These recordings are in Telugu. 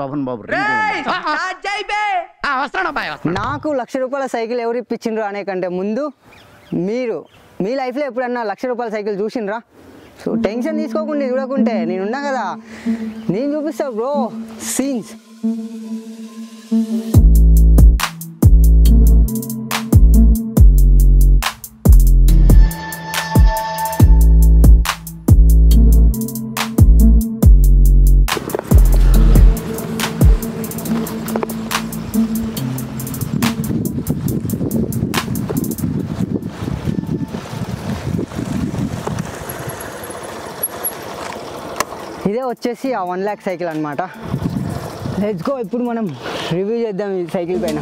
శోభన్ బాబు రింగ్ వస్తాను అబ్బాయి వస్తాను నాకు లక్ష రూపాయల సైకిల్ ఎవరు ఇప్పించిండ్రు అనే కంటే ముందు మీరు మీ లైఫ్లో ఎప్పుడన్నా లక్ష రూపాయల సైకిల్ చూసిండ్రా సో టెన్షన్ తీసుకోకుండా చూడకుంటే నేను ఉన్నా కదా నేను చూపిస్తా బ్రో సీన్స్ ఇదే వచ్చేసి ఆ వన్ ల్యాక్ సైకిల్ అనమాట లెట్స్ గో ఇప్పుడు మనం రివ్యూ చేద్దాం ఈ సైకిల్ పైన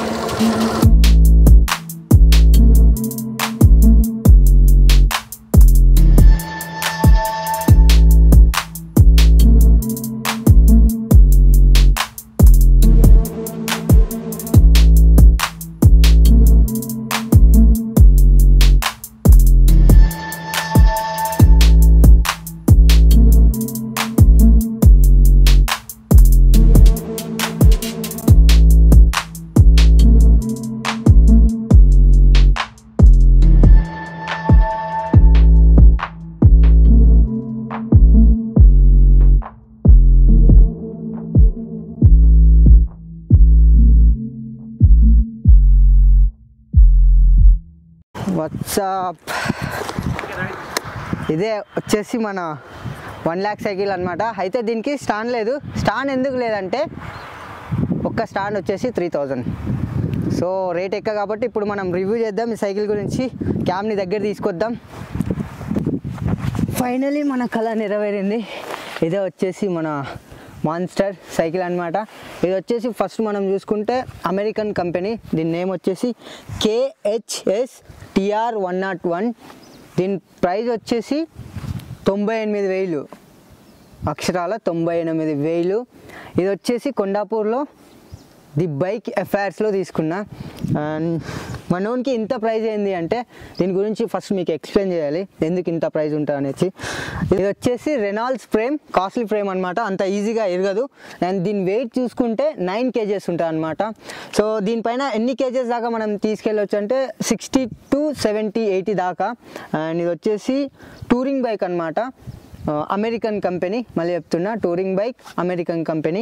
వాట్సాప్ ఇదే వచ్చేసి మన వన్ ల్యాక్ సైకిల్ అనమాట అయితే దీనికి స్టాండ్ లేదు స్టాండ్ ఎందుకు లేదంటే ఒక్క స్టాండ్ వచ్చేసి త్రీ థౌజండ్ సో రేట్ ఎక్కువ కాబట్టి ఇప్పుడు మనం రివ్యూ చేద్దాం ఈ సైకిల్ గురించి క్యామ్ని దగ్గర తీసుకొద్దాం ఫైనలీ మన కళ నెరవేరింది ఇదే వచ్చేసి మన మాన్స్టర్ సైకిల్ అన్నమాట ఇది వచ్చేసి ఫస్ట్ మనం చూసుకుంటే అమెరికన్ కంపెనీ దీని నేమ్ వచ్చేసి KHS TR one nought one దీని ప్రైస్ వచ్చేసి తొంభై ఎనిమిది వేలు అక్షరాల తొంభై ఎనిమిది వేలు ఇది వచ్చేసి కొండాపూర్లో ది బైక్ అఫైర్స్లో తీసుకున్నా అండ్ మనోనికి ఇంత ప్రైజ్ ఏంది అంటే దీని గురించి ఫస్ట్ మీకు ఎక్స్ప్లెయిన్ చేయాలి ఎందుకు ఇంత ప్రైజ్ ఉంటుంది అనేసి ఇది వచ్చేసి రెనాల్డ్స్ ఫ్రేమ్ కాస్ట్లీ ఫ్రేమ్ అనమాట అంత ఈజీగా ఎరగదు అండ్ దీని వెయిట్ చూసుకుంటే నైన్ కేజెస్ ఉంటుంది అనమాట సో దీనిపైన ఎన్ని కేజెస్ దాకా మనం తీసుకెళ్ళొచ్చు అంటే సిక్స్టీ టు సెవెంటీ ఎయిటీ దాకా అండ్ ఇది వచ్చేసి టూరింగ్ బైక్ అనమాట అమెరికన్ కంపెనీ మళ్ళీ చెప్తున్నా టూరింగ్ బైక్ అమెరికన్ కంపెనీ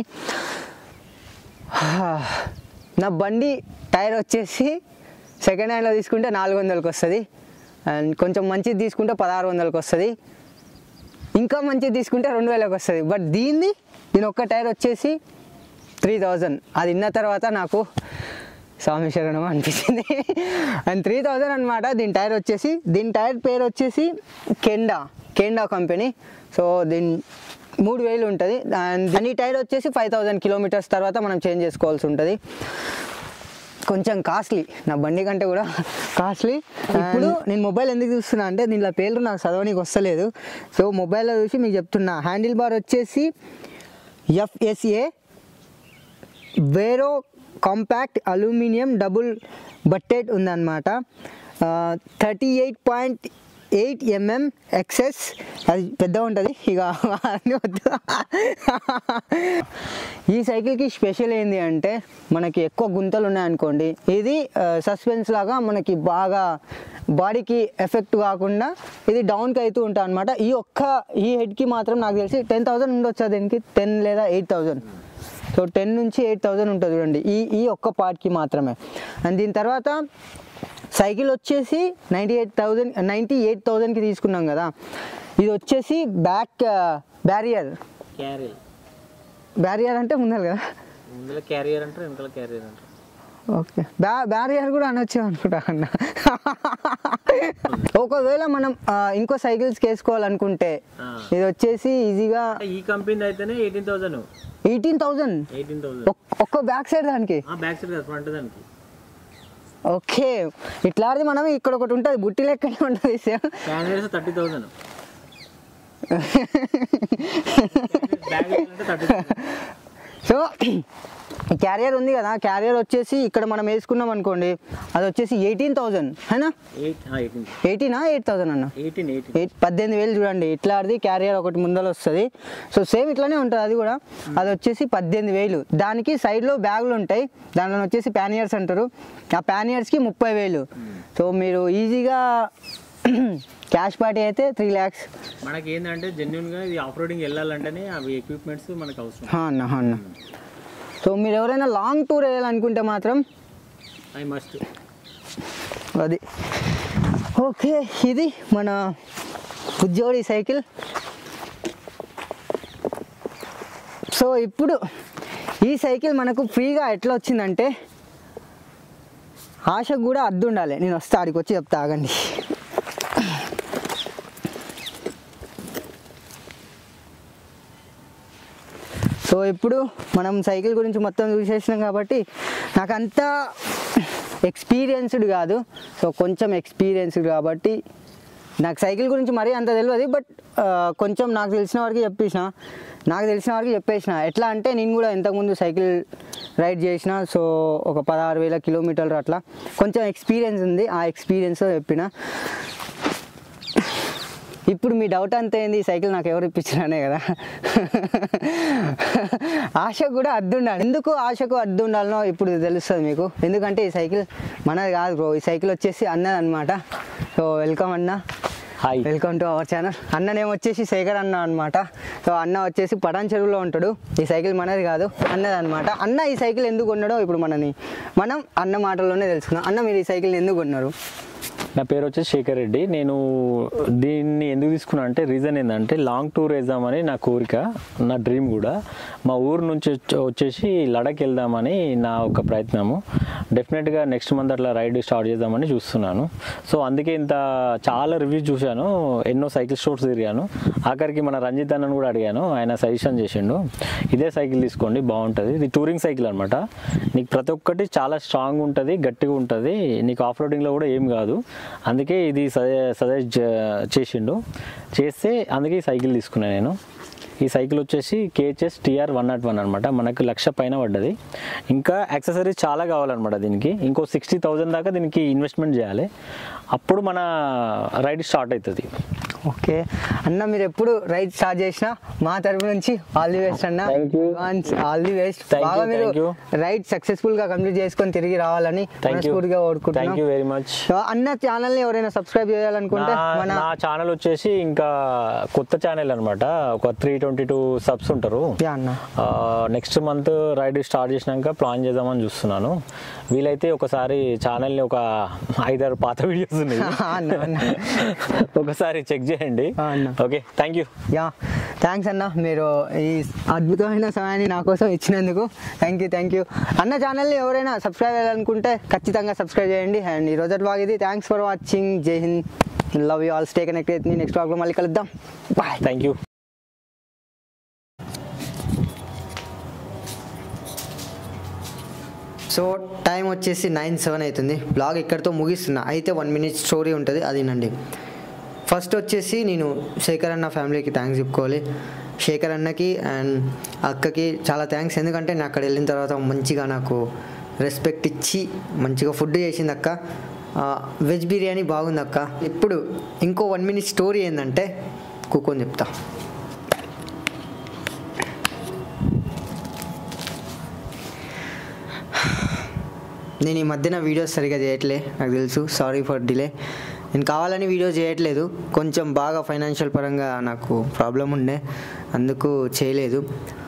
నా బండి టైర్ వచ్చేసి సెకండ్ హ్యాండ్లో తీసుకుంటే నాలుగు వందలకి వస్తుంది అండ్ కొంచెం మంచిది తీసుకుంటే పదహారు వందలకి వస్తుంది ఇంకా మంచిది తీసుకుంటే రెండు వేలకు వస్తుంది బట్ దీన్ని దీని ఒక్క టైర్ వచ్చేసి త్రీ థౌజండ్ అది విన్న తర్వాత నాకు స్వామి శరణం అనిపించింది అండ్ త్రీ థౌజండ్ అనమాట దీని టైర్ వచ్చేసి దీని టైర్ పేరు వచ్చేసి కెండా కెండా కంపెనీ సో దీని మూడు వేలు ఉంటుంది అండ్ దాని టైర్ వచ్చేసి ఫైవ్ థౌజండ్ కిలోమీటర్స్ తర్వాత మనం చేంజ్ చేసుకోవాల్సి ఉంటుంది కొంచెం కాస్ట్లీ నా బండి కంటే కూడా కాస్ట్లీ ఇప్పుడు నేను మొబైల్ ఎందుకు చూస్తున్నా అంటే దీంట్లో పేర్లు నాకు చదవనీకి వస్తలేదు సో మొబైల్లో చూసి మీకు చెప్తున్నా హ్యాండిల్ బార్ వచ్చేసి FSA Vero compact aluminium double butted ఉందన్నమాట thirty eight point eight mm excess అది పెద్దగా ఉంటుంది ఇక అన్నీ వద్దు ఈ సైకిల్కి స్పెషల్ ఏంటి అంటే మనకి ఎక్కువ గుంతలు ఉన్నాయనుకోండి ఇది సస్పెన్స్ లాగా మనకి బాగా బాడీకి ఎఫెక్ట్ కాకుండా ఇది డౌన్కి అవుతూ ఉంటుంది అనమాట ఈ ఒక్క ఈ హెడ్కి మాత్రం నాకు తెలిసి టెన్ థౌసండ్ ఉండొచ్చా దీనికి టెన్ లేదా ఎయిట్ థౌసండ్ సో టెన్ నుంచి ఎయిట్ థౌజండ్ ఉంటుంది చూడండి ఈ ఈ ఒక్క పార్ట్కి మాత్రమే అండ్ దీని తర్వాత సైకిల్ వచ్చేసి ninety eight thousand ninety eight థౌజండ్కి తీసుకున్నాం కదా ఇది వచ్చేసి బ్యాక్ బ్యారియర్ క్యారియర్ బ్యారియర్ అంటే ముందర కదా ముందులో క్యారియర్ అంటారు వెనకాల క్యారియర్ అంటారు ఓకే బ్యా బ్యారియర్ కూడా అనొచ్చు అనుకుంటా అన్న ఒకవేళ మనం ఆ, ఇంకో సైకిల్స్ వేసుకోవాలనుకుంటే ఆ. ఇది వచ్చేసి ఈజీగా ఈ కంపెనీ అయితేనే eighteen thousand eighteen thousand eighteen thousand ఒక్క బ్యాక్ సైడ్ దానికి బ్యాక్ సైడ్ కదా ఫ్రంట్ దానికి ఓకే ఇట్లాంటిది మనం ఇక్కడ ఒకటి ఉంటుంది బుట్టి లెక్కనే ఉంటుంది same carriers thirty thousand bag అంటే థర్టీ సో ఈ క్యారియర్ ఉంది కదా క్యారియర్ వచ్చేసి ఇక్కడ మనం వేసుకున్నాం అనుకోండి అది వచ్చేసి ఎయిటీన్ థౌజండ్ హేనా ఎయిట్ ఎయిటీన్ ఎయిటీనా ఎయిట్ థౌజండ్ అన్న ఎయిటీన్ ఎయిటీన్ ఎయిట్ పద్దెనిమిది వేలు చూడండి ఇట్లాంటిది క్యారియర్ ఒకటి ముందర వస్తుంది సో సేమ్ ఇట్లానే ఉంటుంది అది కూడా అది వచ్చేసి పద్దెనిమిది వేలు దానికి సైడ్లో బ్యాగులు ఉంటాయి దాంట్లో వచ్చేసి ప్యానియర్స్ అంటారు ఆ ప్యానియర్స్కి ముప్పై వేలు సో మీరు ఈజీగా క్యాష్ పార్టీ అయితే త్రీ ల్యాక్స్ మనకి ఏంటంటే జెన్యున్గా ఇది ఆఫ్ రోడింగ్ వెళ్ళాలంటేనే అవి ఎక్విప్మెంట్స్ మనకు అవసరం అన్న అన్న సో మీరు ఎవరైనా లాంగ్ టూర్ వేయాలనుకుంటే మాత్రం ఐ మస్ట్ అది ఓకే ఇది మన ఉద్యోగి సైకిల్ సో ఇప్పుడు ఈ సైకిల్ మనకు ఫ్రీగా ఎట్లా వచ్చిందంటే ఆశకు కూడా అద్దు ఉండాలి నేను వస్తా ఆడికి వచ్చి చెప్తా ఆగండి సో ఇప్పుడు మనం సైకిల్ గురించి మొత్తం చూసేసినాం కాబట్టి నాకంతా ఎక్స్పీరియన్స్డ్ కాదు సో కొంచెం ఎక్స్పీరియన్స్డ్ కాబట్టి నాకు సైకిల్ గురించి మరీ అంత తెలియదు బట్ కొంచెం నాకు తెలిసిన వరకు చెప్పేసిన నాకు తెలిసిన వరకు చెప్పేసిన ఎట్లా అంటే నేను కూడా ఇంతకుముందు సైకిల్ రైడ్ చేసిన సో ఒక పదహారు వేల కిలోమీటర్లు అట్లా కొంచెం ఎక్స్పీరియన్స్ ఉంది ఆ ఎక్స్పీరియన్స్ చెప్పిన ఇప్పుడు మీ డౌట్ అంతా ఏంది ఈ సైకిల్ నాకు ఎవరు ఇప్పించినానే కదా ఆశకు కూడా అద్దు ఉండాలి ఎందుకు ఆశకు అద్దు ఉండాలనో ఇప్పుడు తెలుస్తుంది మీకు ఎందుకంటే ఈ సైకిల్ మనది కాదు బ్రో ఈ సైకిల్ వచ్చేసి అన్నది అనమాట సో వెల్కమ్ అన్న hi welcome to our channel అన్ననేమో వచ్చేసి శేఖర్ అన్న అనమాట సో అన్న వచ్చేసి పటాన్ చెరువులో ఉంటాడు ఈ సైకిల్ మనది కాదు అన్నది అనమాట అన్న ఈ సైకిల్ ఎందుకు కొన్నాడో ఇప్పుడు మనని మనం అన్న మాటల్లోనే తెలుసుకుందాం అన్న మీరు ఈ సైకిల్ ఎందుకు కొన్నారు నా పేరు వచ్చేసి శేఖర్ రెడ్డి నేను దీన్ని ఎందుకు తీసుకున్నా అంటే రీజన్ ఏంటంటే లాంగ్ టూర్ వేద్దామని నా కోరిక నా డ్రీమ్ కూడా మా ఊరు నుంచి వచ్చి- వచ్చేసి లడక్ వెళ్దామని నా ఒక ప్రయత్నము డెఫినెట్గా నెక్స్ట్ మంత్ అట్లా రైడ్ స్టార్ట్ చేద్దామని చూస్తున్నాను సో అందుకే ఇంత చాలా రివ్యూస్ చూశాను ఎన్నో సైకిల్ స్టోర్స్ తిరిగాను ఆఖరికి మన రంజిత్ అన్నను కూడా అడిగాను ఆయన సజెషన్ చేసిండు ఇదే సైకిల్ తీసుకోండి బాగుంటుంది ఇది టూరింగ్ సైకిల్ అనమాట నీకు ప్రతి ఒక్కటి చాలా స్ట్రాంగ్ ఉంటుంది గట్టిగా ఉంటుంది నీకు ఆఫ్ రోడింగ్లో కూడా ఏం కాదు అందుకే ఇది సజె సజెస్ట్ చేసిండు చేస్తే అందుకే ఈ సైకిల్ తీసుకున్నాను నేను ఈ సైకిల్ వచ్చేసి KHS TR one nought one అనమాట మనకు లక్ష పైన పడ్డది ఇంకా యాక్సెసరీస్ చాలా కావాలన్నమాట దీనికి ఇంకో సిక్స్టీ థౌజండ్ దాకా దీనికి ఇన్వెస్ట్మెంట్ చేయాలి అప్పుడు మన రైడ్ స్టార్ట్ అవుతుంది ఓకే అన్న మీరు ఎప్పుడు రైడ్ స్టార్ట్ చేసినా మా తరపు నుంచి ఆల్ ది బెస్ట్ అన్న Thank you. All the best Thank you, బాగా మీరు thank you. రైడ్ సక్సెస్ఫుల్ గా కంప్లీట్ చేసుకొని తిరిగి రావాలని థ్యాంక్ యూ మనస్ఫూర్తిగా థ్యాంక్ కోరుకుంటున్నాం యూ వెరీ మచ్ సో అన్న ఛానల్ ని ఎవరైనా సబ్స్క్రైబ్ చేయాలనుకుంటే నా మన నా ఛానల్ వచ్చేసి ఇంకా కొత్త ఛానల్ అనమాట ఒక త్రీ ట్వంటీ టూ సబ్స్ ఉంటారు యా అన్న నెక్స్ట్ మంత్ రైడ్ స్టార్ట్ చేసినాక ప్లాన్ చేద్దామని చూస్తున్నాను వీలైతే ఒకసారి ఛానల్ని ఒక ఐదారు పాత వీడియోస్ ఉన్నాయి అన్న, అన్న. ఒకసారి చెక్ చేయండి ఆ, అన్న. Okay thank you yeah thanks అన్న మీరు ఈ అద్భుతమైన సమయాన్ని నా కోసం ఇచ్చినందుకు థ్యాంక్ యూ థ్యాంక్ యూ అన్న ఛానల్ని ఎవరైనా సబ్స్క్రైబ్ చేయాలనుకుంటే ఖచ్చితంగా సబ్స్క్రైబ్ చేయండి అండ్ ఈ రోజు బ్లాగ్ ఇది thanks for watching Jai Hind love you all stay connect అయితే నెక్స్ట్ బ్లాగ్లో మళ్ళీ కలుద్దాం bye thank you so time వచ్చేసి నైన్ సెవెన్ అవుతుంది బ్లాగ్ ఇక్కడితో ముగిస్తున్నా అయితే వన్ మినిట్ స్టోరీ ఉంటుంది అదేనండి ఫస్ట్ వచ్చేసి నేను శేఖర్ అన్న ఫ్యామిలీకి థ్యాంక్స్ చెప్పుకోవాలి శేఖర్ అన్నకి అండ్ అక్కకి చాలా థ్యాంక్స్ ఎందుకంటే నేను అక్కడ వెళ్ళిన తర్వాత మంచిగా నాకు రెస్పెక్ట్ ఇచ్చి మంచిగా ఫుడ్ చేసింది అక్క ఆ, వెజ్ బిర్యానీ బాగుంది అక్క ఇప్పుడు ఇంకో వన్ మినిట్ స్టోరీ ఏంటంటే కూకొని చెప్తా నేను ఈ మధ్యన వీడియోస్ సరిగా చేయట్లే నాకు తెలుసు సారీ ఫర్ డిలే నేను కావాలని వీడియో చేయట్లేదు కొంచెం బాగా ఫైనాన్షియల్ పరంగా నాకు ప్రాబ్లం ఉండే అందుకు చేయలేదు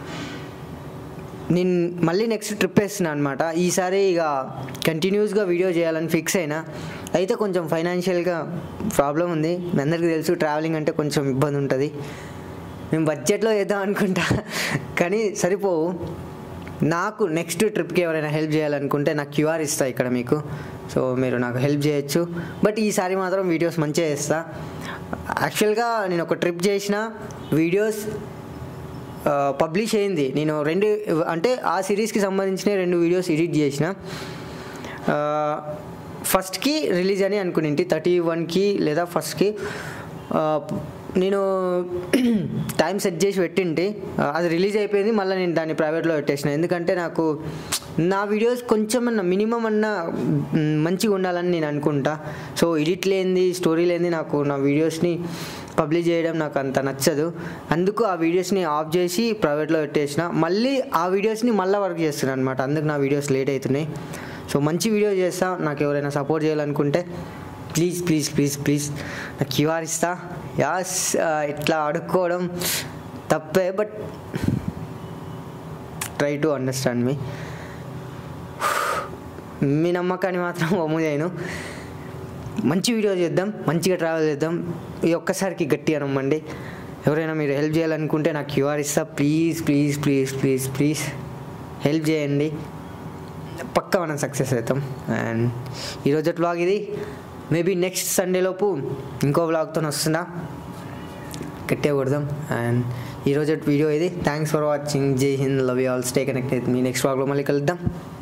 నేను మళ్ళీ నెక్స్ట్ ట్రిప్ వేస్తున్నాను అనమాట ఈసారి ఇక కంటిన్యూస్గా వీడియో చేయాలని ఫిక్స్ అయినా అయితే కొంచెం ఫైనాన్షియల్గా ప్రాబ్లం ఉంది మీ అందరికీ తెలుసు ట్రావెలింగ్ అంటే కొంచెం ఇబ్బంది ఉంటుంది మేము బడ్జెట్లో చేద్దాం అనుకుంటా కానీ సరిపోవు నాకు నెక్స్ట్ ట్రిప్కి ఎవరైనా హెల్ప్ చేయాలనుకుంటే నాకు క్యూఆర్ ఇస్తా ఇక్కడ మీకు సో మీరు నాకు హెల్ప్ చేయొచ్చు బట్ ఈసారి మాత్రం వీడియోస్ మంచిగా చేస్తా యాక్చువల్గా నేను ఒక ట్రిప్ చేసిన వీడియోస్ పబ్లిష్ అయింది నేను రెండు అంటే ఆ సిరీస్కి సంబంధించిన రెండు వీడియోస్ ఎడిట్ చేసిన ఫస్ట్కి రిలీజ్ అని అనుకునింటి థర్టీ వన్కి లేదా ఫస్ట్కి నేను టైం సెట్ చేసి పెట్టింటి అది రిలీజ్ అయిపోయింది మళ్ళీ నేను దాన్ని ప్రైవేట్లో పెట్టేసిన ఎందుకంటే నాకు నా వీడియోస్ కొంచెం అన్న మినిమం అన్న మ్, మంచిగా ఉండాలని నేను అనుకుంటా సో ఎడిట్ లేనిది స్టోరీ లేనిది నాకు నా వీడియోస్ని పబ్లిష్ చేయడం నాకు అంత నచ్చదు అందుకు ఆ వీడియోస్ని ఆఫ్ చేసి ప్రైవేట్లో పెట్టేసిన మళ్ళీ ఆ వీడియోస్ని మళ్ళీ వర్క్ చేస్తున్నాను అనమాట అందుకు నా వీడియోస్ లేట్ అవుతున్నాయి సో మంచి వీడియో చేస్తా నాకు ఎవరైనా సపోర్ట్ చేయాలనుకుంటే ప్లీజ్ ప్లీజ్ ప్లీజ్ ప్లీజ్ నాకు క్యూఆర్ ఇస్తా యాస్ ఇట్లా అడుక్కోవడం తప్పే బట్ ట్రై టు అండర్స్టాండ్ మీ మీ నమ్మకాన్ని మాత్రం ఒమ్ము చేయను మంచి వీడియో చేద్దాం మంచిగా ట్రావెల్ చేద్దాం ఈ ఒక్కసారికి గట్టిగా నమ్మండి ఎవరైనా మీరు హెల్ప్ చేయాలనుకుంటే నాకు క్యూఆర్ ఇస్తా please please please please please help చేయండి పక్కా మనం సక్సెస్ అవుతాం అండ్ ఈరోజు వ్లాగ్ ఇది మేబీ నెక్స్ట్ సండే లోపు ఇంకో వ్లాగ్తో వస్తుందా గట్టిగా కొడదాం అండ్ ఈరోజు వీడియో ఇది thanks for watching Jai Hind love you all stay connect మీ నెక్స్ట్ వ్లాగ్లో మళ్ళీ కలుద్దాం